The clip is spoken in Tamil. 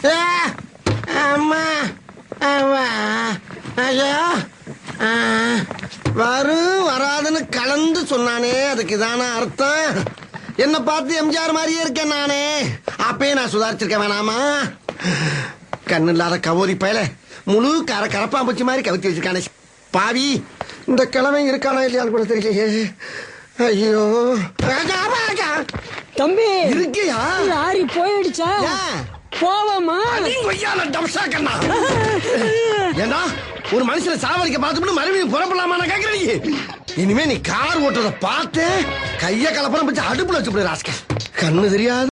ஆ, அம்மா அம்மா ஐயோ ஆ, வரும் வராதுன்னு கலந்து சொன்னானே அதுக்கு இதான அர்த்தம் என்ன பார்த்து எம்ஜிஆர் மாதிரியே இருக்கேன் நானே அப்பயே நான் சுதாரிச்சிருக்கேன் வேணாமா கண்ணு இல்லாத கவோரி பயல முழு கர கரப்பாம்பூச்சி மாதிரி கவித்து வச்சிருக்கானே பாவி இந்த கிழமை இருக்கானா இல்லையான்னு கூட தெரியலையே ஐயோ ஆகா, ஆகா. தம்பி இருக்கியா லாரி போயிடுச்சா ஏன்? போவோமா அடிங்க கொய்யால டம்சா கண்ணா ஏண்டா ஒரு மனுஷனை சாவடிக்க பார்த்துட்டு மறுபடியும் புறப்படலாமா நான் கேக்குறேன் நீ இனிமே நீ கார் ஓட்டுறத பார்த்து கைய கலப்படம் வச்சு அடுப்புல வச்சு ராஸ்கல் கண்ணு தெரியாது